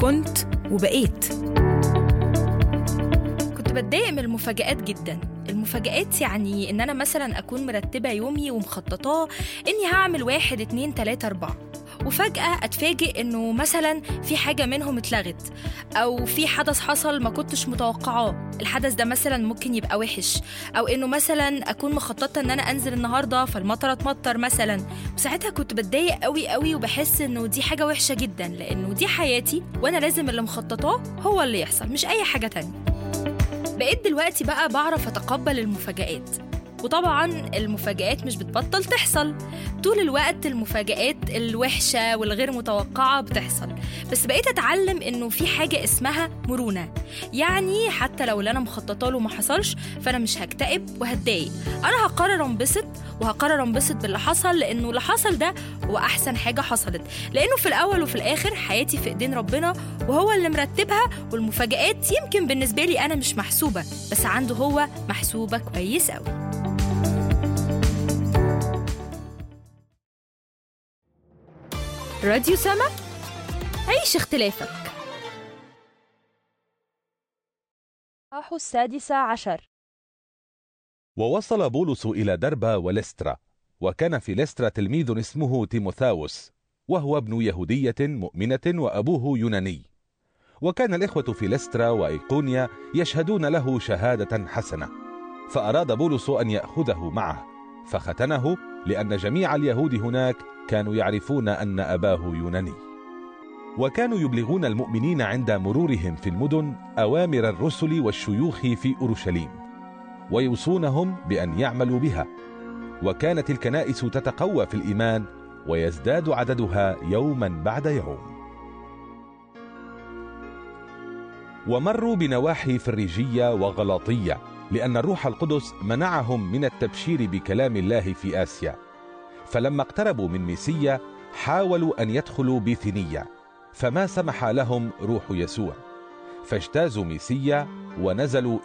كنت وبقيت كنت بتضايق من المفاجآت جدا المفاجآت يعني إن أنا مثلا أكون مرتبة يومي ومخططاه إني هعمل واحد اتنين تلاتة أربعة وفجأة أتفاجئ إنه مثلا في حاجة منهم اتلغت أو في حدث حصل ما كنتش متوقعاه الحدث ده مثلا ممكن يبقى وحش أو إنه مثلا أكون مخططة إن أنا أنزل النهاردة فالمطر اتمطر مثلا وساعتها كنت بتضايق قوي قوي وبحس إنه دي حاجة وحشة جدا لأنه دي حياتي وأنا لازم اللي مخططاه هو اللي يحصل مش أي حاجة تانية بقيت دلوقتي بقى بعرف أتقبل المفاجآت وطبعا المفاجآت مش بتبطل تحصل طول الوقت المفاجآت الوحشة والغير متوقعة بتحصل بس بقيت أتعلم إنه في حاجة اسمها مرونة يعني حتى لو اللي أنا مخططة له ما حصلش فأنا مش هكتئب وهتضايق أنا هقرر انبسط وهقرر انبسط باللي حصل لأنه اللي حصل ده هو أحسن حاجة حصلت لأنه في الأول وفي الآخر حياتي في إيدين ربنا وهو اللي مرتبها والمفاجآت يمكن بالنسبة لي أنا مش محسوبة بس عنده هو محسوبة كويس أوي راديو سما عيش اختلافك الإصحاح السادس عشر ووصل بولس إلى دربة ولسترا وكان في لسترا تلميذ اسمه تيموثاوس وهو ابن يهودية مؤمنة وأبوه يوناني وكان الإخوة في لسترا وإيقونيا يشهدون له شهادة حسنة فأراد بولس أن يأخذه معه فختنه لأن جميع اليهود هناك كانوا يعرفون أن أباه يوناني وكانوا يبلغون المؤمنين عند مرورهم في المدن أوامر الرسل والشيوخ في أورشليم ويوصونهم بأن يعملوا بها وكانت الكنائس تتقوى في الإيمان ويزداد عددها يوما بعد يوم ومروا بنواحي فريجية وغلاطية لأن الروح القدس منعهم من التبشير بكلام الله في آسيا فلما اقتربوا من ميسيا حاولوا أن يدخلوا بيثينية فما سمح لهم روح يسوع فاجتازوا ميسيا ونزلوا